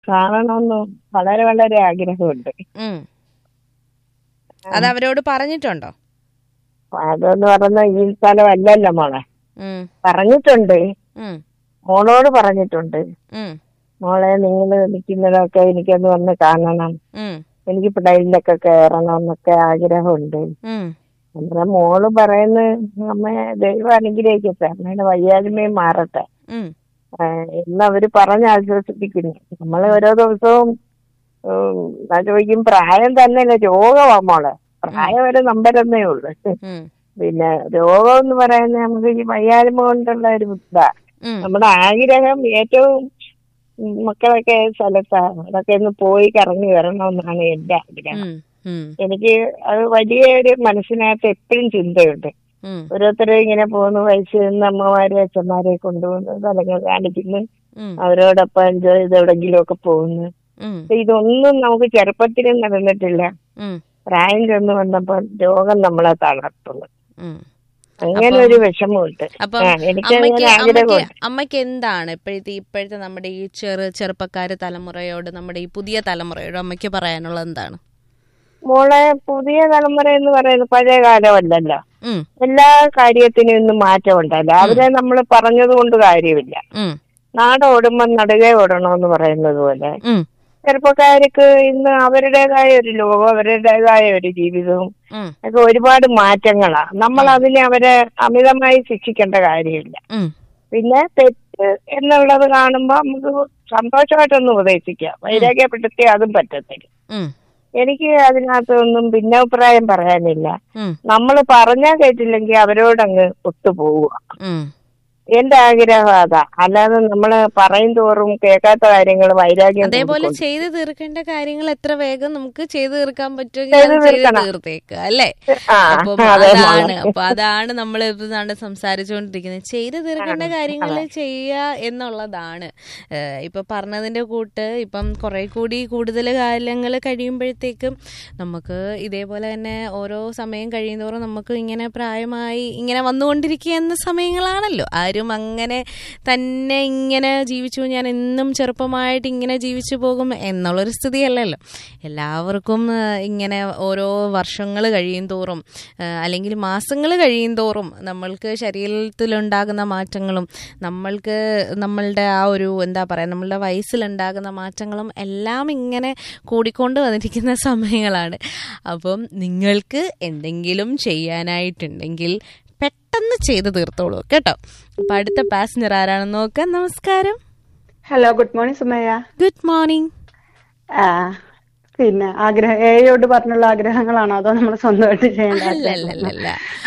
കാണണമെന്ന് വളരെ വളരെ ആഗ്രഹമുണ്ട് ഉം. അത് അവരോട് പറഞ്ഞിട്ടുണ്ടോ അതെന്ന് പറഞ്ഞ ഈ സ്ഥലമല്ലല്ലോ മോളെ ഉം. പറഞ്ഞിട്ടുണ്ട് ഉം. മോളോട് പറഞ്ഞിട്ടുണ്ട് ഉം. മോളെ നിങ്ങൾ നിൽക്കുന്നതൊക്കെ എനിക്കൊന്ന് വന്ന് കാണണം ഉം. എനിക്ക് പ്ലെയിനിലൊക്കെ കയറണം എന്നൊക്കെ ആഗ്രഹമുണ്ട് ഉം. അന്നേരം മോള് പറയുന്നത് അമ്മയെ ദൈവം അനുഗ്രഹിക്കട്ടെ അമ്മയുടെ വയ്യായ്മയും മാറട്ടെ ഉം. ആ, എന്ന് അവര് പറഞ്ഞ് ആശ്വസിപ്പിക്കുന്നു നമ്മൾ ഓരോ ദിവസവും ഉം, ഞാൻ ചോദിക്കും പ്രായം തന്നെയല്ല രോഗമാ മോളെ പ്രായം ഒരു നമ്പരെന്നേ ഉള്ളു ഉം. പിന്നെ രോഗം എന്ന് പറയുന്നത് നമുക്ക് ഈ വയ്യായ്മ കൊണ്ടുള്ള ഒരു ഇതാ ഉം. നമ്മുടെ ആഗ്രഹം ഏറ്റവും ഉം, മക്കളൊക്കെ സ്ഥലത്താണ് അതൊക്കെ ഒന്ന് പോയി കറങ്ങി വരണമെന്നാണ് എന്റെ ആഗ്രഹം ഉം. ഉം. എനിക്ക് അത് വലിയ ഒരു മനസ്സിനകത്ത് എപ്പോഴും ചിന്തയുണ്ട് ഉം. ഓരോരുത്തരും ഇങ്ങനെ പോകുന്നു വയസ്സ് നിന്ന് അമ്മമാരെ അച്ഛന്മാരെ കൊണ്ടുപോകുന്നു സ്ഥലങ്ങൾ കാണിക്കുന്നു ഉം. അവരോടൊപ്പം എൻജോയ് ചെയ്ത് എവിടെങ്കിലും ഒക്കെ പോകുന്നു ഉം. പക്ഷെ ഇതൊന്നും നമുക്ക് ചെറുപ്പത്തിലും നടന്നിട്ടില്ല ഉം. പ്രായം ചെന്ന് വന്നപ്പോ രോഗം നമ്മളെ തളർത്തുന്നു ഉം. അങ്ങനെ അപ്പം- ഒരു വിഷമമുണ്ട് അപ്പം ആ, എനിക്ക് അമ്മയ്ക്ക് അങ്ങനെ അമ്മയ്ക്ക് ആഗ്രഹമുണ്ട് അമ്മയ്ക്ക് എന്താണ് ഇപ്പോഴത്തെ ഇപ്പോഴത്തെ നമ്മുടെ ഈ ചെറു ചെറുപ്പക്കാര് തലമുറയോട് നമ്മുടെ ഈ പുതിയ തലമുറയോട് അമ്മയ്ക്ക് പറയാനുള്ളത് എന്താണ് മോളെ പുതിയ തലമുറ എന്ന് പറയുന്നത് പഴയ കാലമല്ലല്ലോ ഉം. എല്ലാ കാര്യത്തിനും ഇന്ന് മാറ്റമുണ്ടല്ലോ അവരെ നമ്മൾ പറഞ്ഞത് കൊണ്ട് കാര്യമില്ല ഉം. നാട് ഓടുമ്പോൾ നടുകെ ഓടണമെന്ന് പറയുന്നത് പോലെ ഉം. ചെറുപ്പക്കാർക്ക് ഇന്ന് അവരുടേതായ ഒരു ലോകം അവരുടേതായ ഒരു ജീവിതവും ഉം. ഒക്കെ ഒരുപാട് മാറ്റങ്ങളാ നമ്മൾ അതിനെ അവരെ അമിതമായി ശിക്ഷിക്കേണ്ട കാര്യമില്ല ഉം. പിന്നെ തെറ്റ് എന്നുള്ളത് കാണുമ്പോൾ നമുക്ക് സന്തോഷമായിട്ടൊന്ന് ഉപദേശിക്കാം വൈരാഗ്യപ്പെടുത്തി അതും പറ്റത്തില്ല ഉം. എനിക്ക് അതിനകത്തൊന്നും ഭിന്നാഭിപ്രായം പറയാനില്ല ഉം. നമ്മൾ പറഞ്ഞാൽ കേട്ടില്ലെങ്കിൽ അവരോടങ്ങ് ഒത്തുപോവുക ഉം. എന്റെ ആഗ്രഹം അതാ അല്ലാതെ നമ്മള് പറയും തോറും കേൾക്കാത്ത കാര്യങ്ങൾ വൈരാഗ്യം അതേപോലെ കൂടിക്കൊണ്ട്. ചെയ്തു തീർക്കേണ്ട കാര്യങ്ങൾ എത്ര വേഗം നമുക്ക് ചെയ്തു തീർക്കാൻ പറ്റുമെങ്കിൽ ചെയ്തു അത് ചെയ്ത് തീർക്കണം. തീർത്തേക്ക് അല്ലേ ആ അപ്പം അതെ അതാണ് മോളെ. അപ്പൊ അതാണ് നമ്മൾ ഇതാണ് സംസാരിച്ചുകൊണ്ടിരിക്കുന്നത് ചെയ്തു തീർക്കേണ്ട കാര്യങ്ങൾ ചെയ്യുക എന്നുള്ളതാണ് ഏഹ് ഇപ്പൊ പറഞ്ഞതിന്റെ കൂട്ട് ഇപ്പം കുറെ കൂടി കൂടുതൽ കാലങ്ങൾ കഴിയുമ്പോഴത്തേക്കും നമുക്ക് ഇതേപോലെ തന്നെ ഓരോ സമയം കഴിയുന്തോറും നമുക്ക് ഇങ്ങനെ പ്രായമായി ഇങ്ങനെ വന്നുകൊണ്ടിരിക്കുക എന്ന സമയങ്ങളാണല്ലോ ആരും അങ്ങനെ തന്നെ ഇങ്ങനെ ജീവിച്ചു ഞാൻ എന്നും ചെറുപ്പമായിട്ട് ഇങ്ങനെ ജീവിച്ചു പോകും എന്നുള്ളൊരു സ്ഥിതിയല്ലല്ലോ എല്ലാവർക്കും ആ, ഇങ്ങനെ ഓരോ വർഷങ്ങൾ കഴിയും തോറും ആ, അല്ലെങ്കിൽ മാസങ്ങൾ കഴിയും തോറും നമ്മൾക്ക് ശരീരത്തിലുണ്ടാകുന്ന മാറ്റങ്ങളും നമ്മൾക്ക് നമ്മളുടെ ആ ഒരു എന്താ പറയുക നമ്മളുടെ വയസ്സിലുണ്ടാകുന്ന മാറ്റങ്ങളും എല്ലാം ഇങ്ങനെ കൂടിക്കൊണ്ട് വന്നിരിക്കുന്ന സമയങ്ങളാണ് അപ്പം നിങ്ങൾക്ക് എന്തെങ്കിലും ചെയ്യാനായിട്ടുണ്ടെങ്കിൽ പെട്ടെന്ന് ചെയ്ത് തീർത്തോളൂ കേട്ടോ അപ്പൊ അടുത്ത പാസഞ്ചർ ആരാണെന്ന് നോക്കാം നമസ്കാരം hello good morning Sumayya good morning ആ പിന്നെ ആഗ്രഹം ഏയോട് പറഞ്ഞുള്ള ആഗ്രഹങ്ങളാണോ അതോ നമ്മൾ സ്വന്തമായിട്ട് ചെയ്യേണ്ട അല്ലല്ലല്ല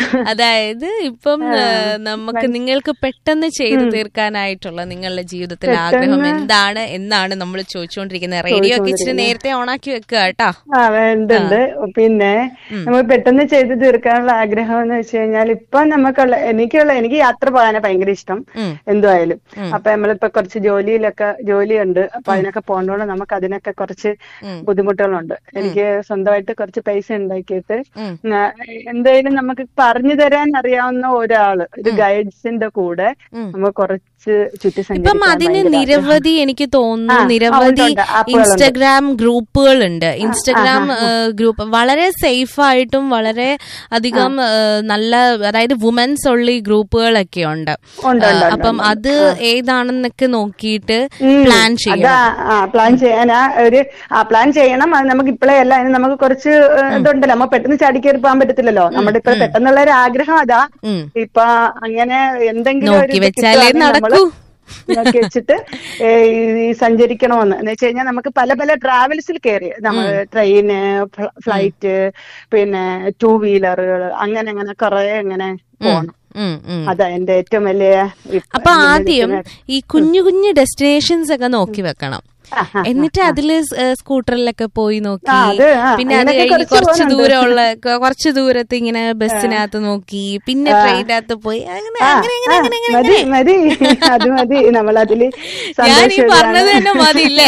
അതായത് ഇപ്പം ആ, നമുക്ക് നിങ്ങൾക്ക് പെട്ടെന്ന് ചെയ്തു തീർക്കാനായിട്ടുള്ള നിങ്ങളുടെ ജീവിതത്തിൽ ആഗ്രഹം എന്താണ് എന്നാണ് നമ്മൾ ചോദിച്ചുകൊണ്ടിരിക്കുന്നത് റേഡിയോ ഒക്കെ ഇച്ചിരി നേരത്തെ ഓണാക്കി വെക്കുക കേട്ടോ ആ വേണ്ടുണ്ട് പിന്നെ നമ്മൾ പെട്ടെന്ന് ചെയ്ത് തീർക്കാനുള്ള ആഗ്രഹം എന്ന് വെച്ച് കഴിഞ്ഞാൽ ഇപ്പൊ നമുക്കുള്ള എനിക്കുള്ള എനിക്ക് യാത്ര പോകാനാ ഭയങ്കര ഇഷ്ടം ഉം. എന്തുമായാലും അപ്പൊ നമ്മളിപ്പോ കുറച്ച് ജോലിയിലൊക്കെ ജോലിയുണ്ട് അപ്പൊ അതിനൊക്കെ പോകണ്ടോണ്ട് നമുക്ക് അതിനൊക്കെ കുറച്ച് ഉം. ബുദ്ധിമുട്ടുകളുണ്ട് എനിക്ക് സ്വന്തമായിട്ട് കുറച്ച് പൈസ ഉണ്ടാക്കിയിട്ട് ഉം. ന- എന്തായാലും നമുക്ക് പറഞ്ഞു തരാൻ അറിയാവുന്ന ഒരാള് ഒരു ഗൈഡ്സിന്റെ കൂടെ ഉം. നമുക്ക് കുറച്ച് ചുറ്റി ഇപ്പം സഞ്ചരിക്കാൻ അതിന് ഭയങ്കര നിരവധി എനിക്ക് തോന്നുന്നു ആ, നിരവധി ഉണ്ട്, ഉണ്ട്. ആപ്പുകളുണ്ട്. ഇൻസ്റ്റഗ്രാം ഗ്രൂപ്പുകളുണ്ട് ഇൻസ്റ്റഗ്രാം ഗ്രൂപ്പ് വളരെ സേഫ് ആയിട്ടും വളരെ അധികം ആ, നല്ല അതായത് വുമൻസ് ഉള്ളി ഗ്രൂപ്പുകളൊക്കെ ഉണ്ട് ഉണ്ട്, ഉണ്ട്, ആ, ഉണ്ട്, അപ്പം ഉണ്ട്. അത് ഏതാണെന്നൊക്കെ നോക്കിയിട്ട് ഉം. പ്ലാൻ അതാ ചെയ്യണം ആ പ്ലാൻ ചെയ്യാൻ ആ ഒരു ആ പ്ലാൻ ചെയ്യണം അത് നമുക്ക് ഇപ്പോഴേ അല്ല അതിന് നമുക്ക് കുറച്ച് ഏഹ്, ഇതുണ്ടല്ലോ നമ്മ പെട്ടെന്ന് ചാടിക്കേറി പോകാൻ പറ്റത്തില്ലല്ലോ നമ്മുടെ ഇപ്പൊ പെട്ടെന്നുള്ള ഒരു ആഗ്രഹം അതാ ഉം. ഇപ്പൊ അങ്ങനെ എന്തെങ്കിലും ഒരു നോക്കി ഇത് വെച്ചാലേ കിട്ടുവാണെങ്കിൽ നമ്മള് നടക്കൂ. നോക്കി വെച്ചിട്ട് ഏ, ഈ സഞ്ചരിക്കണമെന്ന് എന്ന് വെച്ച് കഴിഞ്ഞാൽ നമുക്ക് പല പല ട്രാവൽസിൽ കയറി നമ്മൾ ട്രെയിന് ഫ്ലൈറ്റ് പിന്നെ ടൂ വീലറുകൾ അങ്ങനെ അങ്ങനെ കുറെ അങ്ങനെ പോകണം ഉം, ഉം. അതാ എന്റെ ഏറ്റവും വലിയ ഇപ്പ- അപ്പൊ ഇങ്ങനെ ആദ്യം നിൽക്കുന്ന- ഈ കുഞ്ഞു കുഞ്ഞു ഡെസ്റ്റിനേഷൻസ് ഒക്കെ നോക്കി വെക്കണം ആ, ആ, എന്നിട്ട് അതില് സ്- ഏ, സ്കൂട്ടറിലൊക്കെ പോയി നോക്കി ആ, അത് ആ, പിന്നെ അത് അങ്ങനെയൊക്കെ കഴിഞ്ഞ് കുറച്ച് കുറച്ച് പോകുന്നുണ്ട്. ദൂരമുള്ള കൊ- കുറച്ച് ദൂരത്ത് ഇങ്ങനെ ബസ്സിനകത്ത് നോക്കി പിന്നെ ട്രെയിനകത്ത് പോയി അങ്ങനെ ആ, അങ്ങനെ അങ്ങനെ ആ, അങ്ങനെ അങ്ങനെ മതി മതി അത് മതി നമ്മൾ അതില് ഞാൻ ഈ പറഞ്ഞത് തന്നെ മതിയില്ലേ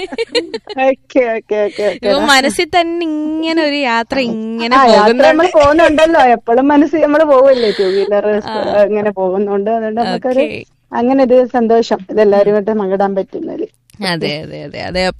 ഓക്കെ ഓക്കെ ഓക്കെ ഇപ്പൊ മനസ്സിൽ തന്നെ ഇങ്ങനെ ഒരു യാത്ര ഇങ്ങനെ ആ യാത്ര പോകുന്നുണ്ട് നമ്മൾ പോകുന്നുണ്ടല്ലോ എപ്പോഴും മനസ്സിൽ നമ്മൾ പോവില്ലേ ടൂ വീലർ ഇങ്ങനെ പോകുന്നുണ്ട് അതുകൊണ്ട് നമുക്കൊരു Okay. അങ്ങനെ ഒരു സന്തോഷം ഇതെല്ലാരും ആയിട്ട് പങ്കിടാൻ പറ്റുന്നതില് അതെ അതെ അതെ അതെ